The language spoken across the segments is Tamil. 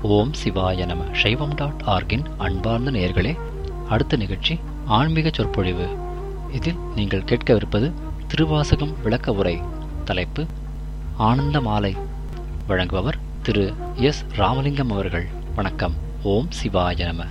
ஓம் சிவாய நம சைவம் டாட் ஆர்கின் அன்பார்ந்த நேயர்களே அடுத்த நிகழ்ச்சி ஆன்மீக சொற்பொழிவு இதில் நீங்கள் கேட்கவிருப்பது திருவாசகம் விளக்க உரை தலைப்பு ஆனந்த மாலை வழங்குபவர் திரு எஸ் ராமலிங்கம் அவர்கள் வணக்கம் ஓம் சிவாய நம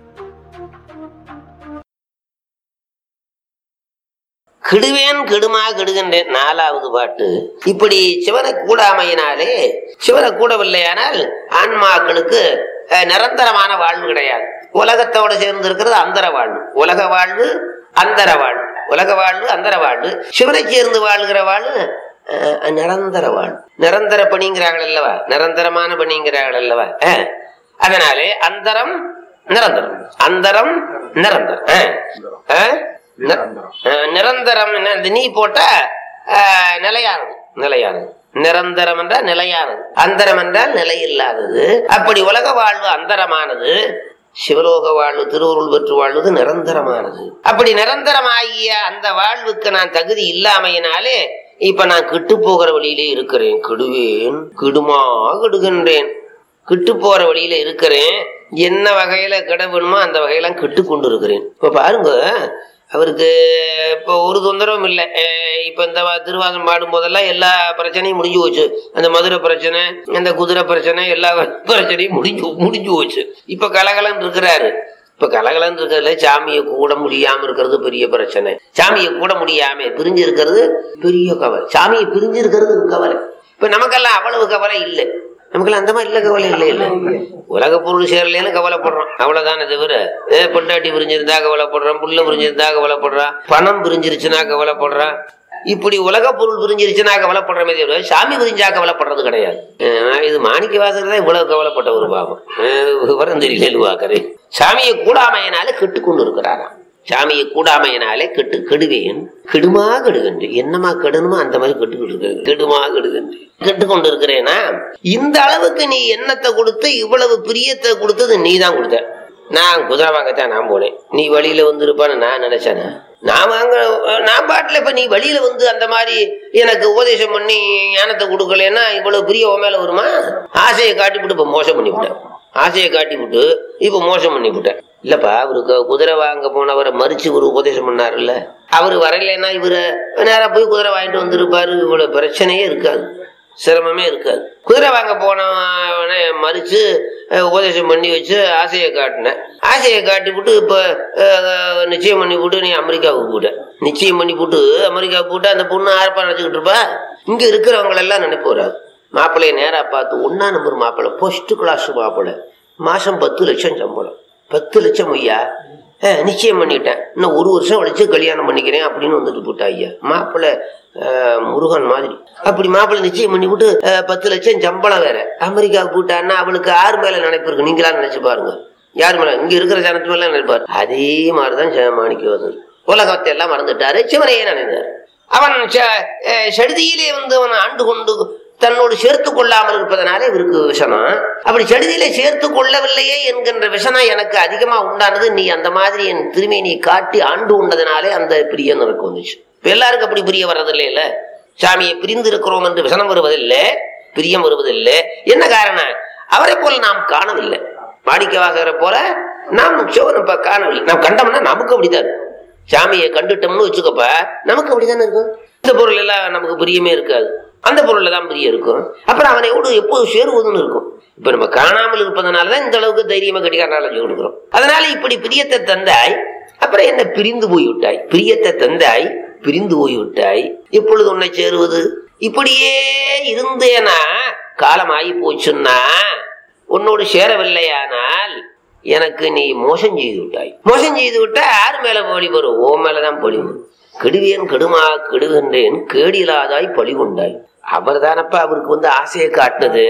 கிடுவேன் கெடுமா கெடுகின்றேன் நாலாவது பாட்டு இப்படி சிவனை கூடாமையினாலே சிவனை கூடவில்லையானால் ஆன்மாக்களுக்கு அஹ், நிரந்தரமான வாழ்வு கிடையாது உலகத்தோட சேர்ந்து இருக்கிறது அந்தர வாழ்வு உலக வாழ்வு அந்தர வாழ்வு உலக வாழ்வு அந்தர வாழ்வு சிவனை சேர்ந்து வாழ்கிற வாழ்வு அஹ், நிரந்தர வாழ்வு நிரந்தர பணிங்கிறார்கள் அல்லவா நிரந்தரமான பணிங்கிறார்கள் அல்லவா அஹ். அதனாலே அந்தரம் நிரந்தரம் அந்தரம் நிரந்தரம் அஹ். அஹ்? நி- அஹ் நிரந்தரம் என்ன, இந்த நீ போட்டா அஹ், நிலையானது நிலையானது நிரந்தரம் என்றால் நிலையானது அந்தரம் என்றால் நிலையில்லாதது அப்படி உலக வாழ்வு அந்தரமானது சிவலோக வாழ்வு திருவுருள் பெற்று வாழ்வது நிரந்தரமானது அப்படி நிரந்தரமாகிய அந்த வாழ்வுக்கு நான் தகுதி இல்லாமையினாலே இப்ப நான் கிட்டு போகிற வழியிலே இருக்கிறேன் கெடுவேன் கிடுமா கெடுகின்றேன் கிட்டு போற வழியில இருக்கிறேன் என்ன வகையில கெட வேணுமோ அந்த வகையெல்லாம் கெட்டு கொண்டு இருக்கிறேன் இப்ப பாருங்க அவருக்கு இப்போ ஒரு தொந்தரவும் இல்லை அஹ் இப்ப இந்த வா- திருவாசம் பாடும் போதெல்லாம் எல்லா பிரச்சனையும் முடிஞ்சு போச்சு அந்த மதுரை பிரச்சனை அந்த குதிரை பிரச்சனை எல்லா பிரச்சனையும் முடிஞ்சு முடிஞ்சு போச்சு இப்ப கலகலன்னு இருக்கிறாரு இப்ப கலகலன்னு இருக்கிறதுல சாமியை கூட முடியாம இருக்கிறது பெரிய பிரச்சனை சாமியை கூட முடியாம பிரிஞ்சு இருக்கிறது பெரிய கவலை சாமியை பிரிஞ்சு இருக்கிறது கவலை இப்ப நமக்கெல்லாம் அவ்வளவு கவலை இல்லை நமக்கெல்லாம் அந்த மாதிரி இல்ல கவலை இல்லை இல்ல உலக பொருள் சேரலன்னு கவலைப்படுறோம் அவ்வளவுதானே தவிர ஏ, பொண்டாட்டி பிரிஞ்சிருந்தா கவலைப்படுறான் புள்ள பிரிஞ்சிருந்தா கவலைப்படுறான் பணம் பிரிஞ்சிருச்சுன்னா கவலைப்படுறான் இப்படி உலக பொருள் பிரிஞ்சிருச்சுன்னா கவலைப்படுறமே தவிர சாமி பிரிஞ்சா கவலைப்படுறது கிடையாது அஹ் இது மாணிக்க வாசகர் தான் இவ்வளவு கவலைப்பட்ட ஒரு பாவம் அஹ் விவரம் தெரியல வாக்கரு சாமியை கூடாமையினால கெட்டு கொண்டு இருக்கிறாராம் சாமியை கூடாமையினாலே கெட்டு கெடுவேன் கெடுமா கெடுகின்ற என்னமா கெடணுமோ அந்த மாதிரி கெட்டுக்கிட்டு இருக்கிறேன் கெடுமா கெடுகின்ற கெட்டு கொண்டு இருக்கிறேனா இந்த அளவுக்கு நீ எண்ணத்தை கொடுத்து இவ்வளவு பிரியத்தை கொடுத்தது நீ தான் கொடுத்த நான் குதிரை வாங்கத்தான் நான் போனேன் நீ வழியில வந்திருப்பான்னு நான் நினைச்சேனா நான் வாங்க நான் பாட்டுல இப்ப நீ வழியில வந்து அந்த மாதிரி எனக்கு உபதேசம் பண்ணி ஞானத்தை கொடுக்கலன்னா இவ்வளவு பிரிய உன் மேல வருமா ஆசையை காட்டிவிட்டு இப்ப மோசம் பண்ணிவிட்டேன் ஆசையை காட்டிவிட்டு இப்ப மோசம் பண்ணிவிட்டேன் இல்லப்பா அவருக்கு குதிரை வாங்க போனவரை மறிச்சு ஒரு உபதேசம் பண்ணாருல்ல அவரு வரலைன்னா இவரு நேரா போய் குதிரை வாங்கிட்டு வந்திருப்பாரு இவ்வளவு பிரச்சனையே இருக்காது சிரமமே இருக்காது குதிரை வாங்க போனவனை மறிச்சு அஹ், உபதேசம் பண்ணி வச்சு ஆசையை காட்டினேன் ஆசையை காட்டி விட்டு இப்ப அஹ், நிச்சயம் பண்ணி விட்டு நீ அமெரிக்காவுக்கு போட்ட நிச்சயம் பண்ணி போட்டு அமெரிக்காவுக்கு போட்டு அந்த பொண்ணு ஆர்ப்பா நினைச்சுக்கிட்டு இருப்பா இங்க இருக்கிறவங்க எல்லாம் நினைப்பு வராது மாப்பிள்ளைய நேரா பார்த்து ஒன்னா நம்பர் மாப்பிள்ளை ஃபர்ஸ்ட் கிளாஸ் மாப்பிள்ளை மாசம் பத்து லட்சம் சம்பளம் பத்து லட்சம் ஐயா அஹ், நிச்சயம் பண்ணிட்டேன் இன்னும் ஒரு வருஷம் கழிச்சு கல்யாணம் பண்ணிக்கிறேன் அப்படின்னு வந்துட்டு போட்டா ஐயா மாப்பிள்ளை அஹ், முருகன் மாதிரி அப்படி மாப்பிள்ளை நிச்சயம் பண்ணி விட்டு அஹ், பத்து லட்சம் சம்பளம் வேற அமெரிக்காவுக்கு போட்டான்னா அவளுக்கு யார் மேல நினைப்பு இருக்கு நீங்களா நினைச்சு பாருங்க யார் மேல இங்க இருக்கிற ஜனத்து மேல நினைப்பாரு அதே மாதிரிதான் ஜெயமாணிக்கு வந்தது உலகத்தை எல்லாம் மறந்துட்டாரு சிவனையே நினைந்தார் அவன் ச- அஹ், சடுதியிலே வந்து அவன் ஆண்டு கொண்டு தன்னோடு சேர்த்து கொள்ளாமல் இருப்பதனாலே இவருக்கு விஷனம் அப்படி சடுதியிலே சேர்த்து கொள்ளவில்லையே என்கின்ற விஷனம் எனக்கு அதிகமா உண்டானது நீ அந்த மாதிரி என் திருமையை நீ காட்டி ஆண்டு உண்டதனாலே அந்த பிரியம் எனக்கு வந்துச்சு இப்ப எல்லாருக்கும் அப்படி பிரிய வர்றதில்லை இல்ல சாமியை பிரிந்து இருக்கிறோம் என்று விஷனம் வருவதில்லை பிரியம் வருவதில்லை என்ன காரணம் அவரை போல நாம் காணவில்லை மாணிக்க வாசகரை போல நாம் சிவனை இப்ப காணவில்லை நாம் கண்டோம்னா நமக்கு அப்படிதான் இருக்கும். சாமியை கண்டுட்டோம்னு வச்சுக்கப்ப நமக்கு அப்படிதானே இருக்கும் இந்த பொருள் எல்லாம் நமக்கு பிரியமே இருக்காது அந்த பொருள்ல தான் பிரியம் இருக்கும் அப்புறம் அவனையோடு எப்போது சேருவதுன்னு இருக்கும் இப்ப நம்ம காணாமல் இருப்பதனாலதான் இந்த அளவுக்கு தைரியமா கட்டிக்காரனால கொடுக்குறோம் அதனால இப்படி பிரியத்தை தந்தாய் அப்புறம் என்ன பிரிந்து போய் விட்டாய் பிரியத்தை தந்தாய் பிரிந்து போய் விட்டாய் இப்பொழுது உன்னை சேருவது இப்படியே இருந்தேனா காலம் ஆகி போச்சுன்னா உன்னோடு சேரவில்லையானால் எனக்கு நீ மோசம் செய்து விட்டாய் மோசம் செய்து விட்டா யார் மேல பழி வரும் ஓ மேலதான் பழி வரும் கெடுவேன் கெடுமா கெடுகின்றேன் கேடிலாதாய் பழி கொண்டாய் அவர் தானப்பா அவருக்கு வந்து ஆசையை காட்டினது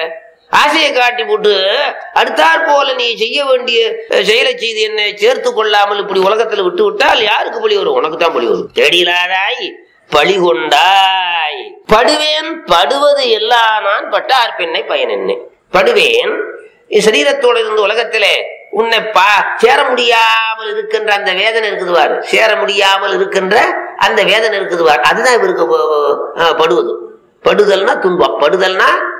ஆசையை காட்டி போட்டு அடுத்தாற் போல நீ செய்ய வேண்டிய அஹ், செயலை செய்து என்னை சேர்த்து கொள்ளாமல் இப்படி உலகத்துல விட்டு விட்டால் யாருக்கு பழி வரும் உனக்கு தான் பழி வரும் தேடிலாதாய் பழி கொண்டாய் படுவேன் படுவது எல்லா நான் பட்டார் பெண்ணை பயன் என்னை படுவேன் என் சரீரத்தோட இருந்து உலகத்திலே உன்னை பா சேர முடியாமல் இருக்கின்ற அந்த வேதனை இருக்குது பாரு சேர முடியாமல் இருக்கின்ற அந்த வேதனை இருக்குது பாரு அதுதான் இவருக்கு அஹ், படுவது படுதல்னா துன்பம் படுதல்னா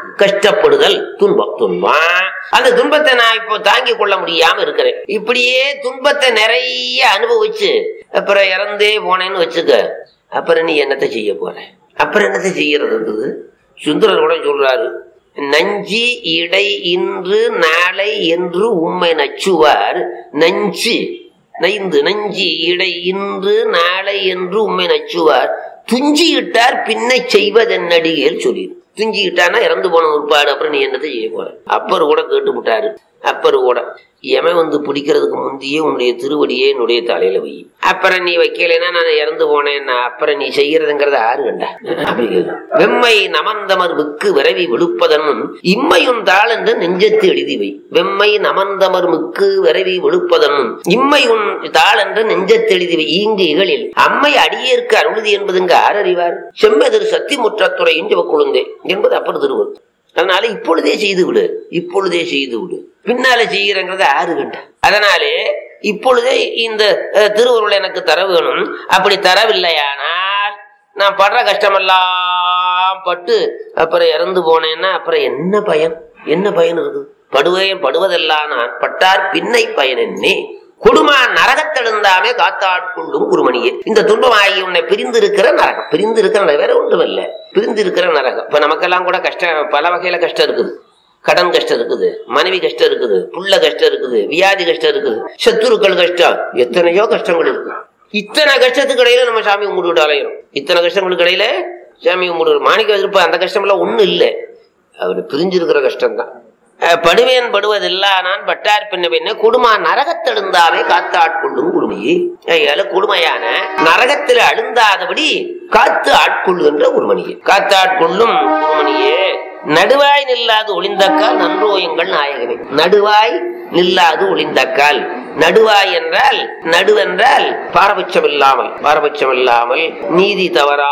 கஷ்டப்படுதல் துன்பம் துன்பம் அந்த துன்பத்தை நான் இப்போ தாங்கி கொள்ள முடியாம இருக்கிறேன் இப்படியே துன்பத்தை நிறைய அனுபவிச்சு அப்புறம் இறந்தே போனேன்னு வச்சுக்க அப்புறம் நீ என்னத்தை செய்ய போற அப்புறம் என்னத்தை செய்யறது இருக்குது சுந்தரர் கூட சொல்றாரு நஞ்சி இடை இன்று நாளை என்று உண்மை நச்சுவார் நஞ்சு நைந்து நஞ்சி இடை இன்று நாளை என்று உண்மை நச்சுவார் துஞ்சி இட்டார் பின்னை செய்வதென்னடிகள் சொல்லி துஞ்சி இட்டானா இறந்து போன முற்பாடு அப்புறம் நீ என்னத்தை செய்ய போற அப்பர் கூட கேட்டு விட்டாரு அப்பர் கூட எமன் வந்து பிடிக்கிறதுக்கு முந்தையே உன்னுடைய திருவடியே என்னுடைய தலையில வை அப்புறம் நீ வைக்கலைன்னா நான் இறந்து போனேன்னா அப்புறம் நீ செய்யறதுங்கிறத ஆறு கண்டா அப்படி கேக்குது. வெம்மை நமந்தமர் மிக்கு விரவி விழுப்பதனும் இம்மையும் தாள் என்று நெஞ்சத்து எழுதி வை வெம்மை நமந்தமர் மிக்கு விரவி விழுப்பதனும் இம்மையும் தாள் என்று நெஞ்சத்து எழுதி வை ஈங்கு இகழில் அம்மை அடியேற்கு அருளுதி என்பதுங்க ஆர் அறிவார் செம்மெதிர் சத்தி முற்றத்துறை இஞ்சவ குழுந்தே என்பது அப்பர் திருவள் அதனால இப்பொழுதே செய்து விடு இப்பொழுதே செய்து விடு பின்னால செய்கிறங்கிறத ஆறு கண்ட அதனாலே இப்பொழுதே இந்த அஹ், திருவருள் எனக்கு தர வேணும் அப்படி தரவில்லையானால் நான் படுற கஷ்டமெல்லாம் பட்டு அப்புறம் இறந்து போனேன்னா அப்புறம் என்ன பயன் என்ன பயன் இருக்குது படுவேன் படுவதெல்லாம் நான் பட்டார் பின்னை பயன் என்னே கொடுமா நரகத்தெழுந்தாமே காத்தாட்கொள்ளும் குருமணியே இந்த துன்பமாகி உன்னை பிரிந்திருக்கிற நரகம் பிரிந்திருக்கிற நரகம் வேற ஒன்றும் இல்லை பிரிந்திருக்கிற நரகம் இப்ப நமக்கெல்லாம் கூட கஷ்டம் பல வகையில கஷ்டம் இருக்குது கடன் கஷ்டம் இருக்குது மனைவி கஷ்டம் இருக்குது புள்ள கஷ்டம் இருக்குது வியாதி கஷ்டம் இருக்குது சத்துருக்கள் கஷ்டம் எத்தனையோ கஷ்டங்கள் இருக்கு இத்தனை கஷ்டத்துக்கு இடையில நம்ம சாமி கும்பிட்டு அலையிறோம் இத்தனை கஷ்டங்களுக்கு இடையில சாமி கும்பிட்டு மாணிக்க இருப்ப அந்த கஷ்டம் எல்லாம் ஒண்ணும் இல்லை அவர் பிரிஞ்சிருக்கிற கஷ்டம்தான் அஹ் படுவேன் படுவதில்லா நான் பட்டார் பின்ன பின்ன குடுமா நரகத்தெழுந்தாமே காத்து ஆட்கொள்ளும் குருமையே ஐயால கொடுமையான நரகத்தில் அழுந்தாதபடி காத்து ஆட்கொள்ளுகின்ற குருமணியே காத்து ஆட்கொள்ளும் குருமணியே நடுவாய் நில்லாது ஒளிந்தக்கால் நன்றோ எங்கள் நாயகமே நடுவாய் நில்லாது ஒளிந்தக்கால் நடுவாய் என்றால் நடுவென்றால் பாரபட்சம் இல்லாமல் பாரபட்சம் இல்லாமல் நீதி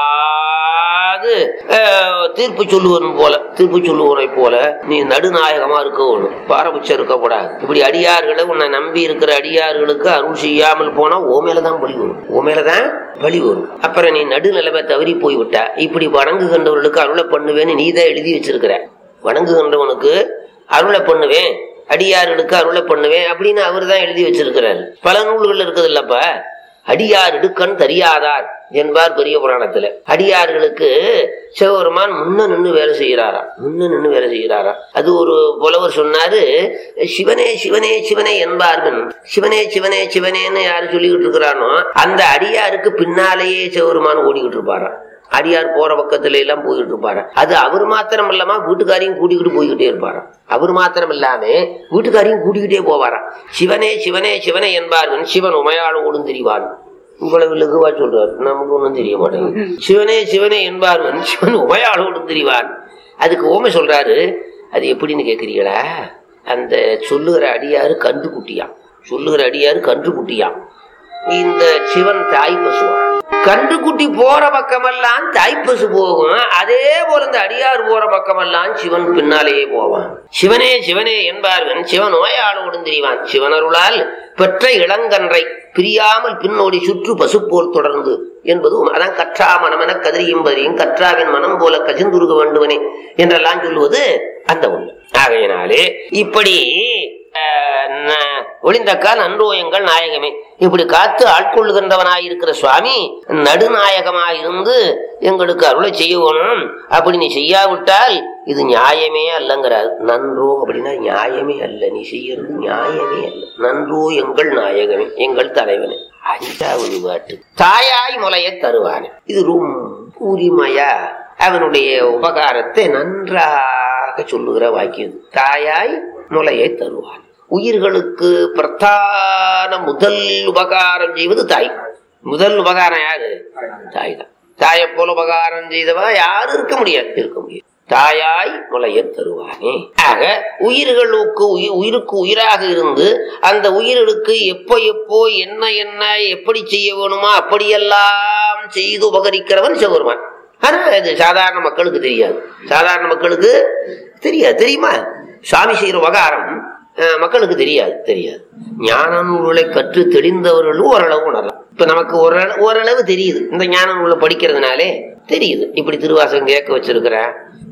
தவறாது அஹ், தீர்ப்பு சொல்லுவன் போல தீர்ப்பு சொல்லுவனை போல நீ நடுநாயகமா இருக்க வேணும் பாரபட்சம் இருக்கக்கூடாது இப்படி அடியார்களை உன்னை நம்பி இருக்கிற அடியார்களுக்கு அருள் செய்யாமல் போனா ஓ மேலதான் பலி வரும் ஓ மேலதான் பலி வரும் அப்புறம் நீ நடுநிலைமை தவறி போய் விட்ட இப்படி வணங்குகின்றவர்களுக்கு அருளை பண்ணுவேன்னு நீ தான் எழுதி வச்சிருக்கிற வணங்குகின்றவனுக்கு அருளை பண்ணுவேன் அடியார்களுக்கு அருளை பண்ணுவேன் அப்படின்னு அவர் தான் எழுதி வச்சிருக்கிறார் பல நூல்கள் இருக்குது இல்லப்பா அடியார் இடுக்கண் தெரியாதார் என்பார் பெரிய புராணத்துல அடியார்களுக்கு சிவபெருமான் முன்ன நின்று வேலை செய்யறாராம் முன்ன நின்று வேலை செய்யறாராம் அது ஒரு புலவர் சொன்னாரு சிவனே சிவனே சிவனே என்பார்கள் சிவனே சிவனே சிவனேன்னு யாரு சொல்லிக்கிட்டு இருக்கிறானோ அந்த அடியாருக்கு பின்னாலேயே சிவபெருமான் ஓடிக்கிட்டு இருப்பாராம் அடியார் போற பக்கத்துல எல்லாம் போயிட்டு இருப்பாரு அது அவர் மாத்திரம் இல்லாம வீட்டுக்காரையும் கூட்டிக்கிட்டு போய்கிட்டே இருப்பாராம் அவர் மாத்திரம் இல்லாம வீட்டுக்காரையும் கூட்டிக்கிட்டே போவாராம் சிவனே சிவனே சிவனே என்பார்கள் சிவன் உமையாளோடும் தெரிவான் இவ்வளவு லகுவா சொல்றாரு நமக்கு ஒண்ணும் தெரிய மாட்டேங்குது சிவனே சிவனே என்பார்கள் சிவன் உமையாளோடும் தெரிவான் அதுக்கு ஓமை சொல்றாரு அது எப்படின்னு கேக்குறீங்களா அந்த சொல்லுகிற அடியாரு கன்று குட்டியாம் சொல்லுகிற அடியாரு கன்று குட்டியாம் இந்த சிவன் தாய் பசுவான் கன்றுக்குட்டி போற பக்கமெல்லாம் தாய்ப்பசு போகும் அதே போல இந்த அடியார் போற பக்கமெல்லாம் சிவன் பின்னாலேயே போவான் சிவனே சிவனே என்பார்வன் சிவன் நோயாளோடும் திரிவான் சிவனருளால் பெற்ற இளங்கன்றை பிரியாமல் பின்னோடி சுற்று பசு போல் தொடர்ந்து என்பது அதான் கற்றா மனமென கதிரியும் பதிரியும் கற்றாவின் மனம் போல கசிந்துருக வேண்டுவனே என்றெல்லாம் சொல்லுவது அந்த ஒண்ணு ஆகையினாலே இப்படி அஹ், ந- ஒளிந்தக்கால் அன்றோயங்கள் நாயகமே இப்படி காத்து ஆட்கொள்ளுகின்றவனாய் இருக்கிற சுவாமி நடுநாயகமாய் இருந்து எங்களுக்கு அருளை செய்யணும் அப்படி நீ செய்யாவிட்டால் இது நியாயமே அல்லங்கிறார் நன்றோ அப்படின்னா நியாயமே அல்ல நீ செய்யறது நியாயமே அல்ல நன்றோ எங்கள் நாயகமே எங்கள் தலைவனே அஞ்சாவது பாட்டு தாயாய் முலையை தருவானே இது ரொம்ப உரிமையா அவனுடைய உபகாரத்தை நன்றாக சொல்லுகிற வாக்கியம் இது. தாயாய் முலையை தருவான் உயிர்களுக்கு பிரதான முதல் உபகாரம் செய்வது தாய் முதல் உபகாரம் யாரு தாய் தான் தாயை போல உபகாரம் செய்தவா யாரும் இருக்க முடியாது இருக்க முடியாது தாயாய் முளைய தருவானே ஆக உயிர்களுக்கு உயி- உயிருக்கு உயிராக இருந்து அந்த உயிர்களுக்கு எப்போ எப்போ என்ன என்ன எப்படி செய்ய வேணுமோ அப்படியெல்லாம் செய்து உபகரிக்கிறவன் சிவபெருமான் ஆனா இது சாதாரண மக்களுக்கு தெரியாது சாதாரண மக்களுக்கு தெரியாது தெரியுமா சாமி செய்யற உபகாரம் அஹ், மக்களுக்கு தெரியாது தெரியாது ஞான நூல்களை கற்று தெளிந்தவர்களும் ஓரளவு உணரலாம் இப்ப நமக்கு ஓரளவு ஓரளவு தெரியுது இந்த ஞான நூலை படிக்கிறதுனாலே தெரியுது இப்படி திருவாசகம் கேட்க வச்சிருக்கிறேன்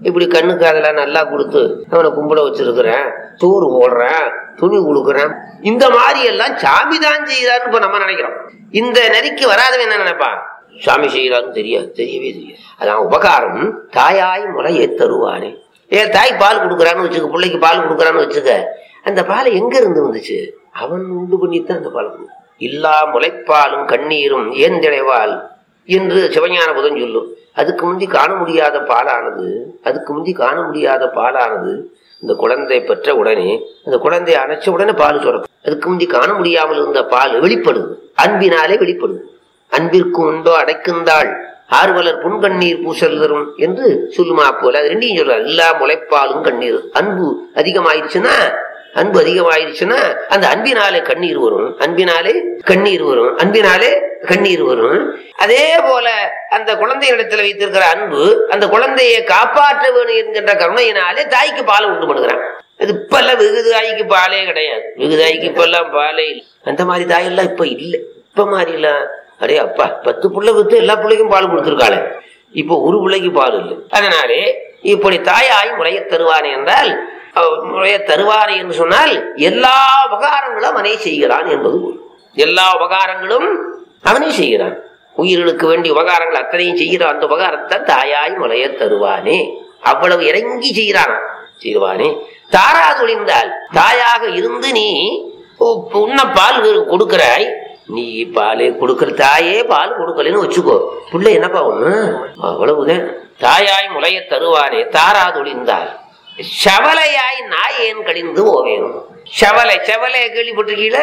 இப்படி கண்ணுக்கு அதெல்லாம் நல்லா கொடுத்து அவனை கும்பிட வச்சிருக்கிறேன் சோறு போடுறேன் துணி கொடுக்குறேன் இந்த மாதிரி எல்லாம் சாமி தான் செய்யறாருன்னு இப்ப நம்ம நினைக்கிறோம் இந்த நெறிக்கு வராதவன் என்ன நினைப்பான் சாமி செய்யறாருன்னு தெரியாது தெரியவே தெரியாது அதான் உபகாரம் தாயாய் முளையை தருவானே ஏன் தாய் பால் கொடுக்குறான்னு வச்சுக்க பிள்ளைக்கு பால் கொடுக்குறான்னு வச்சுக்க அந்த பால் எங்க இருந்து வந்துச்சு அவன் உண்டு பண்ணித்தான் அந்த பால் கொடுக்கும் இல்லா முளைப்பாலும் கண்ணீரும் ஏன் திளைவால் என்று சிவஞான புதன் சொல்லும் அதுக்கு முந்தி காண முடியாத பாலானது அதுக்கு முந்தி காண முடியாத பாலானது இந்த குழந்தை பெற்ற உடனே அந்த குழந்தையை அணைச்ச உடனே பால் சுரக்கும் அதுக்கு முந்தி காண முடியாமல் இருந்த பால் வெளிப்படுது அன்பினாலே வெளிப்படுது அன்பிற்கு உண்டோ அடைக்குந்தாள் ஆர்வலர் புன்கண்ணீர் பூசல் தரும் என்று சொல்லுமா போல அது ரெண்டையும் சொல்றாரு இல்லா முளைப்பாலும் கண்ணீர் அன்பு அதிகமாயிருச்சுன்னா அன்பு அதிகமாயிருச்சுன்னா அந்த அன்பினாலே கண்ணீர் வரும் அன்பினாலே கண்ணீர் வரும் அன்பினாலே கண்ணீர் வரும் அதே போல அந்த குழந்தையிடத்துல வைத்திருக்கிற அன்பு அந்த குழந்தையை காப்பாற்ற வேணும் என்கின்ற கருணையினாலே தாய்க்கு பால் உண்டு பண்ணுகிறான் அது இப்ப எல்லாம் வெகு தாய்க்கு பாலே கிடையாது வெகு தாய்க்கு இப்ப எல்லாம் பாலே இல்லை அந்த மாதிரி தாயெல்லாம் இப்ப இல்லை இப்ப மாதிரி எல்லாம் அடே அப்பா பத்து புள்ள வித்து எல்லா பிள்ளைக்கும் பால் கொடுத்துருக்காளே இப்போ ஒரு பிள்ளைக்கு பால் இல்லை அதனாலே இப்படி தாயாய் முறைய தருவானே என்றால் அவ் முறைய தருவானே என்று சொன்னால் எல்லா உபகாரங்களும் அவனே செய்கிறான் என்பது பொருள். எல்லா உபகாரங்களும் அவனே செய்கிறான் உயிர்களுக்கு வேண்டிய உபகாரங்கள் அத்தனையும் செய்கிற அந்த உபகாரத்தை தாயாய் முறைய தருவானே அவ்வளவு இறங்கி செய்கிறானா செய்வானே தாராதொழிந்தால் தாயாக இருந்து நீ உ- உன்ன பால் கொடுக்கிறாய் நீ பாலே கொடுக்கிற தாயே பால் கொடுக்கலன்னு வச்சுக்கோ புள்ள என்னப்பா ஒண்ணு அவ்வளவுதான் தாயாய் முளைய தருவானே தாராதொழிந்தால் செவலையாய் நாயேன் கழிந்து ஓவேணும் செவலை செவலை கேள்விப்பட்டிருக்கீல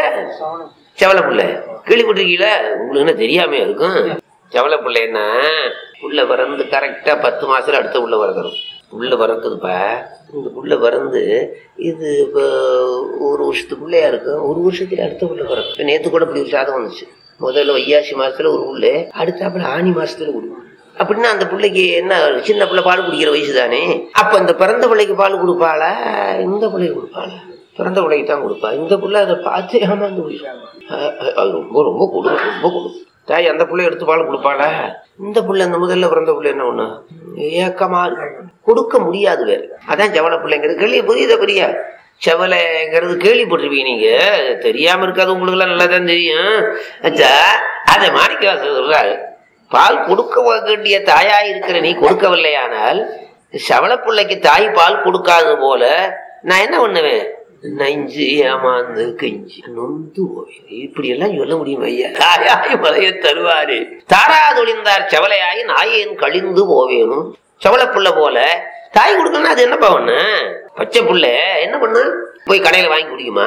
செவலை புள்ள கேள்விப்பட்டிருக்கீல உங்களுக்கு என்ன தெரியாம இருக்கும் செவலை பிள்ளைன்னா உள்ள பிறந்து கரெக்டா பத்து மாசத்துல அடுத்த உள்ள பிறக்கணும் உள்ள பிறக்குதுப்பா இந்த புள்ள பிறந்து இது இப்போ ஒரு வருஷத்துக்குள்ளேயா இருக்கும் ஒரு வருஷத்துல அடுத்த புள்ள பிறக்கும் நேத்து கூட இப்படி ஒரு சாதம் வந்துச்சு முதல்ல வையாசி மாசத்துல ஒரு புள்ள அடுத்தாப்புல ஆனி மாசத்துல ஒரு புள்ள. அப்படின்னா அந்த பிள்ளைக்கு என்ன சின்ன பிள்ளை பால் குடிக்கிற வயசு தானே அப்ப இந்த பிறந்த பிள்ளைக்கு பால் கொடுப்பாளா இந்த பிள்ளைக்கு கொடுப்பாளா பிறந்த பிள்ளைக்கு தான் கொடுப்பா இந்த பிள்ளை அதை பார்த்து ஏமாந்து குடிப்பாங்க அது ரொம்ப ரொம்ப கொடு ரொம்ப கொடு தாய் அந்த பிள்ளை எடுத்து பால் கொடுப்பாளா இந்த பிள்ளை இந்த முதல்ல பிறந்த பிள்ளை என்ன ஒண்ணு ஏக்கமா இருக்கும். கொடுக்க முடியாது வேற அதான் ஜவள பிள்ளைங்கிறது கேள்வி புரியுதா புரியா செவலைங்கிறது கேள்விப்பட்டிருப்பீங்க நீங்க தெரியாம இருக்காது உங்களுக்கு எல்லாம் நல்லா தான் தெரியும் அச்சா அதை மாணிக்கவாசர் சொல்றாரு பால் கொடுக்க வேண்டிய தாயா இருக்கிற நீ கொடுக்கவில்லையானால் சவள பிள்ளைக்கு தாய் பால் கொடுக்காதது போல நான் என்ன பண்ணுவேன் நஞ்சு ஏமாந்து கெஞ்சி நொந்து போவேன் இப்படி எல்லாம் சொல்ல முடியும் ஐயா தாயாய் மலைய தருவாரு தாராதொழிந்தார் செவலையாய் நாயேன் கழிந்து போவேனும் செவள புள்ள போல தாய் கொடுக்கணும் அது என்னப்பா ஒண்ணு பச்சை புள்ள என்ன பண்ணு போய் கடையில வாங்கி குடிக்குமா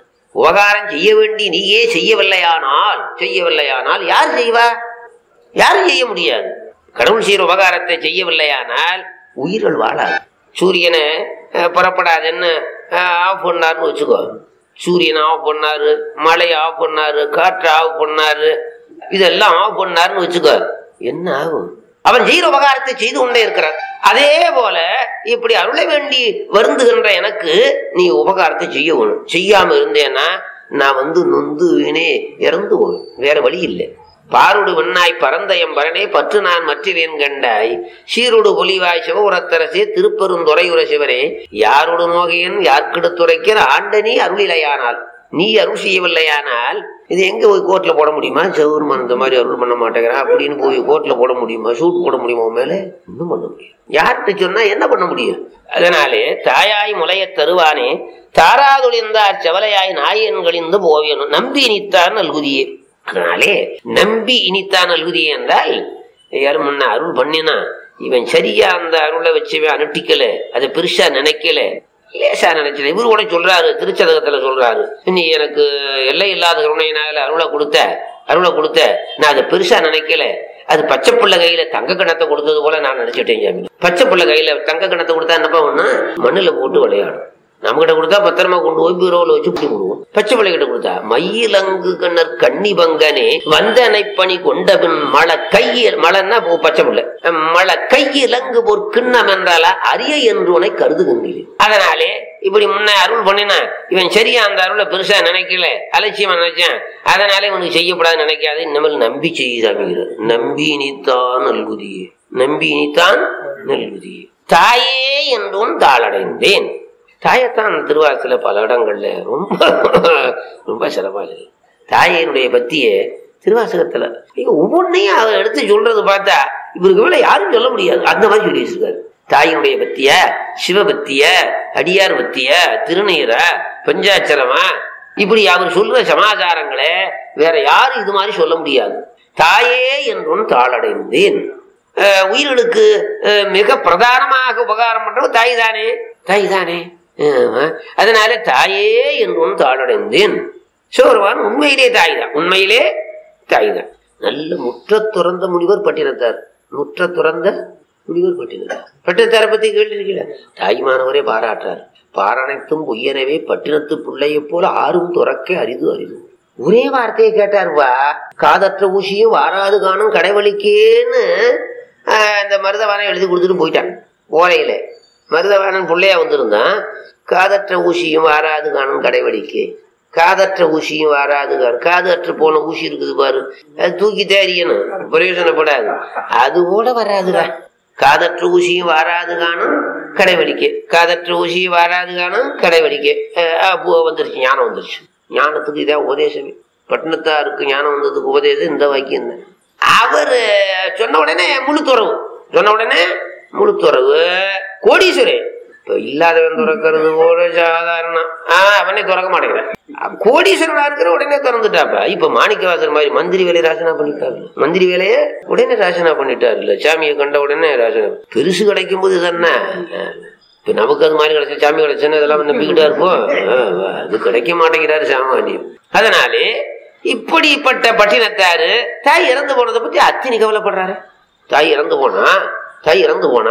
உபகாரம் செய்ய வேண்டி நீயே செய்யவில்லையானால் செய்யவில்லையானால் யார் செய்வா யாரும் செய்ய முடியாது கடவுள் செய்யற உபகாரத்தை செய்யவில்லையானால் உயிர்கள் வாழாது சூரியனை அஹ், புறப்படாதுன்னு ஆஃப் பண்ணாருன்னு வச்சுக்கோ சூரியனை ஆஃப் பண்ணாரு மழை ஆஃப் பண்ணாரு காற்று ஆஃப் பண்ணாரு இதெல்லாம் ஆஃப் பண்ணாருன்னு வச்சுக்கோ என்ன ஆகும் அவன் செய்கிற உபகாரத்தை செய்து கொண்டே இருக்கிறான் அதே போல இப்படி அருளை வேண்டி வருந்துகின்ற எனக்கு நீ உபகாரத்தை செய்ய வேணும் செய்யாம இருந்தேன்னா நான் வந்து நொந்து வீணே இறந்து போவேன் வேற வழி இல்லை பாருடு வெண்ணாய் பரந்தயம் பரனே பற்று நான் மற்றிலேன் கண்டாய் சீருடு பொலிவாய் சிவபுரத்தரசே திருப்பெருந்துறையுற சிவனே யாருடு நோகையன் யார்கிடத்துரைக்கிற ஆண்டனி அருளிலையானால் நீ அருள் செய்யவில்லையானால் இது எங்க போய் கோர்ட்ல போட முடியுமா செவருமான் இந்த மாதிரி அருள் பண்ண மாட்டேங்கிறான் அப்படின்னு போய் கோர்ட்ல போட முடியுமா ஷூட் போட முடியுமா உன் மேல இன்னும் பண்ண முடியும் யார்கிட்ட சொன்னா என்ன பண்ண முடியும் அதனாலே தாயாய் முளைய தருவானே தாராதுளிந்தார் செவலையாய் நாயன்களிந்து போவேனும் நம்பி நித்தான் நல்குதியே அதனாலே நம்பி இனித்தான் அல்குதியே என்றால் யாரும் முன்ன அருள் பண்ணினா இவன் சரியா அந்த அருளை வச்சுவன் அனுட்டிக்கல அதை பெருசா நினைக்கல லேசா நினைச்சல இவரு கூட சொல்றாரு திருச்சதகத்துல சொல்றாரு நீ எனக்கு எல்லை இல்லாத கருணையினால அருளை கொடுத்த அருளை கொடுத்த நான் அதை பெருசா நினைக்கல அது பச்சை பிள்ளை கையில தங்க கணத்தை கொடுத்தது போல நான் நினைச்சிட்டேன் சாமி பச்சை பிள்ளை கையில தங்க கணத்தை கொடுத்தா என்னப்பா ஒண்ணு மண்ணுல போட்டு விளையாடும் நம்ம கிட்ட கொடுத்தா பத்திரமா கொண்டு போய் பீரோல வச்சு பிடி விடுவோம் பச்சை பிள்ளை கிட்ட கொடுத்தா மயிலங்கு கண்ணர் கண்ணி பங்கனே வந்தனை பணி கொண்ட பின் மழை கையில் மழைன்னா போ- பச்சை பிள்ளை மழை கையிலங்கு ஒரு கிண்ணம் என்றால அரிய என்று உனை கருதுகின்றேன் அதனாலே இப்படி முன்ன அருள் பண்ணினா இவன் சரியா அந்த அருளை பெருசா நினைக்கல அலட்சியமா நினைச்சான் அதனால இவனுக்கு செய்யப்படாது நினைக்காது இனிமேல் நம்பி செய்தாமிகிறார் நம்பி இனித்தான் நல்குதியே நம்பி இனித்தான் நல்குதியே தாயே என்றும் தாளடைந்தேன் தாயத்தான் திருவாசல பல இடங்கள்ல ரொம்ப ரொம்ப சிறப்பாக தாயினுடைய பத்திய திருவாசகத்துல நீங்க ஒவ்வொன்றையும் அதை எடுத்து சொல்றது பார்த்தா இவருக்கு மேல யாரும் சொல்ல முடியாது அந்த மாதிரி சொல்லி வச்சிருக்காரு தாயினுடைய பத்திய சிவபத்திய அடியார் பத்திய திருநீர பஞ்சாட்சரமா இப்படி அவர் சொல்ற சமாச்சாரங்களை வேற யாரும் இது மாதிரி சொல்ல முடியாது தாயே என்றும் தாளடைந்தேன் அஹ் உயிர்களுக்கு அஹ் மிக பிரதானமாக உபகாரம் பண்றவங்க தாய் தானே தாய் தானே ஆமா. அதனால தாயே என்றும் தாளடைந்தேன் சிவருவான் உண்மையிலே தாய் தான் உண்மையிலே தாய் தான் நல்ல முற்ற துறந்த முனிவர் பட்டினத்தார் முற்ற துறந்த முனிவர் பட்டினத்தார் பட்டினத்தாரை பத்தி கேட்டிருக்கீங்களா தாய்மானவரே பாராட்டுறார் பாரணைத்தும் பொய்யனவே பட்டினத்து பிள்ளையைப் போல ஆறும் துறக்க அரிது அரிது ஒரே வார்த்தையை கேட்டாருப்பா காதற்ற ஊசியும் வாராது காணும் கடைவழிக்கேன்னு ஆஹ், இந்த மருதவானம் எழுதி கொடுத்துட்டு போயிட்டான் ஓலையில மருதவானன் பிள்ளையா வந்திருந்தான் காதற்ற ஊசியும் வாராது காணும் கடைவழிக்கு காதற்ற ஊசியும் வாராது காணும் காது அற்று போன ஊசி இருக்குது பாரு அது தூக்கி தேறியணும் பிரயோஜனப்படாது அது கூட வராதுடா காதற்ற ஊசியும் வாராது காணும் கடைவழிக்கு காதற்ற ஊசியும் வாராது காணும் கடைவழிக்கு பூ வந்துருச்சு ஞானம் வந்துருச்சு ஞானத்துக்கு இதான் உபதேசமே பட்டினத்தாருக்கு ஞானம் வந்ததுக்கு உபதேசம் இந்த வாக்கியம் தான் அவர் சொன்ன உடனே முழு துறவு சொன்ன உடனே முழு துறவு கோடீஸ்வரன் இப்ப இல்லாதவன் துறக்கிறது கூட சாதாரணம் ஆஹ் அவனே திறக்க மாட்டேங்கிறான் அப்ப கோடீஸ்வரனா இருக்கிற உடனே திறந்துட்டாப்ப இப்ப மாணிக்கவாசர் மாதிரி மந்திரி வேலையை ராசனா பண்ணிட்டாரு மந்திரி வேலையை உடனே ராசனா பண்ணிட்டாரு இல்ல சாமியை கண்ட உடனே ராசனா பெருசு கிடைக்கும் போது தானே இப்ப நமக்கு அது மாதிரி கிடைச்ச சாமி கிடைச்சுன்னா இதெல்லாம் நம்பிக்கிட்டா இருப்போம் ஆஹ் அது கிடைக்க மாட்டேங்கிறாரு சாமானியம் அதனாலே இப்படிப்பட்ட பட்டினத்தாரு தாய் இறந்து போனதை பத்தி அத்தினி கவலைப்படுறாரு தாய் இறந்து போனா தாய் இறந்து போனா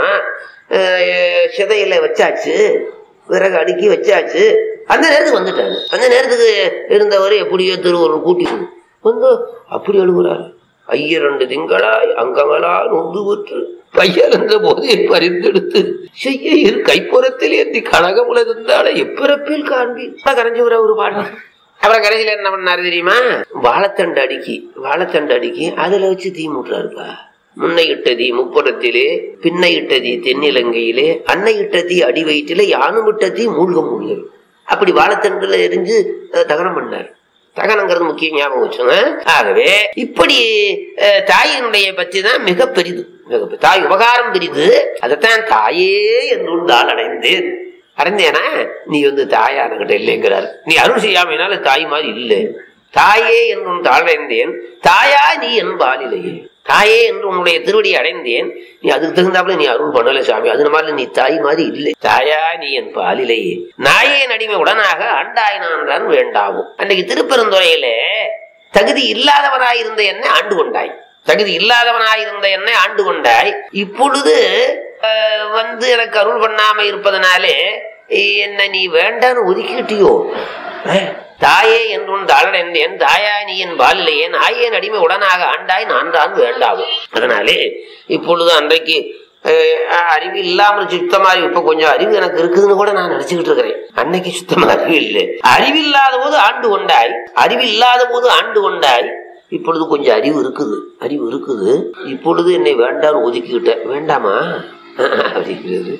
அஹ், சிதையில வச்சாச்சு விறகு அடுக்கி வச்சாச்சு அந்த நேரத்துக்கு வந்துட்டாரு அந்த நேரத்துக்கு இருந்தவர் எப்படியோ திருவருள் கூட்டி வந்து அப்படி அழுகுறாரு ஐயரண்டு திங்களாய் அங்கமலா நொந்து விற்று பையலென்ற போதே பறிந்தெடுத்து செய்ய இரு கைப்புறத்தில் ஏந்தி கனகமுல இருந்தால எப்பிறப்பில் காண்பி கரைஞ்சு வர ஒரு பாட்டு அப்புறம் கடைசியில என்ன பண்ணாரு தெரியுமா வாழைத்தண்டு அடுக்கி வாழைத்தண்டு அடுக்கி அதுல வச்சு தீ மூட்டுறாருப்பா முன்னை இட்ட தீ முப்புறத்திலே பின்னை இட்ட தீ தென்னிலங்கையிலே அன்னை இட்ட தீ அடி வயிற்றிலே யானும் இட்ட தீ மூழ்க மூழ்க அப்படி வாழைத்தண்டுல எரிஞ்சு அஹ், தகனம் பண்ணார் தகனங்கிறது முக்கிய ஞாபகம் வச்சுங்க ஆகவே இப்படி அஹ், தாயினுடைய பற்றி தான் மிக பெரிது மிக பெ- தாய் உபகாரம் பெரிது அதைத்தான் தாயே என்றுண்டால் அடைந்தேன் அடைந்தேனா நீ வந்து தாயான கிட்ட இல்லைங்கிறார் நீ அருள் செய்யாமைனால தாய் மாதிரி இல்லை தாயே என்றும் தாழ்ந்தேன் தாயா நீ என் பாலிலேயே தாயே என்று உன்னுடைய திருவடி அடைந்தேன் நீ அதுக்கு தகுந்தாப்புல நீ அருள் பண்ணல சாமி அது மாதிரி நீ தாய் மாதிரி இல்லை தாயா நீ என் பாலிலேயே நாயே நடிமை உடனாக ஆண்டாய் நான் தான் வேண்டாவும் அன்னைக்கு திருப்பெருந்துறையில தகுதி இல்லாதவனாயிருந்த என்னை ஆண்டு கொண்டாய் தகுதி இல்லாதவனாயிருந்த என்னை ஆண்டு கொண்டாய் இப்பொழுது அஹ், வந்து எனக்கு அருள் பண்ணாம இருப்பதனாலே என்ன நீ வேண்டான்னு ஒதுக்கிட்டியோ அஹ், தாயே என்றும் தாழன் தாயா நீ என் பாலிலேயே நாயேன் அடிமை உடனாக ஆண்டாய் நான் தான் வேண்டாவும் அதனாலே இப்பொழுது அன்றைக்கு அஹ், அறிவு இல்லாமல் சுத்தமா இப்ப கொஞ்சம் அறிவு எனக்கு இருக்குதுன்னு கூட நான் நினைச்சுக்கிட்டு இருக்கிறேன் அன்னைக்கு சுத்தமா அறிவு இல்லை அறிவில்லாத போது ஆண்டு கொண்டாய் அறிவு இல்லாத போது ஆண்டு கொண்டாய் இப்பொழுது கொஞ்சம் அறிவு இருக்குது அறிவு இருக்குது இப்பொழுது என்னை வேண்டாம்னு ஒதுக்கிக்கிட்ட வேண்டாமா அப்படிங்கிறது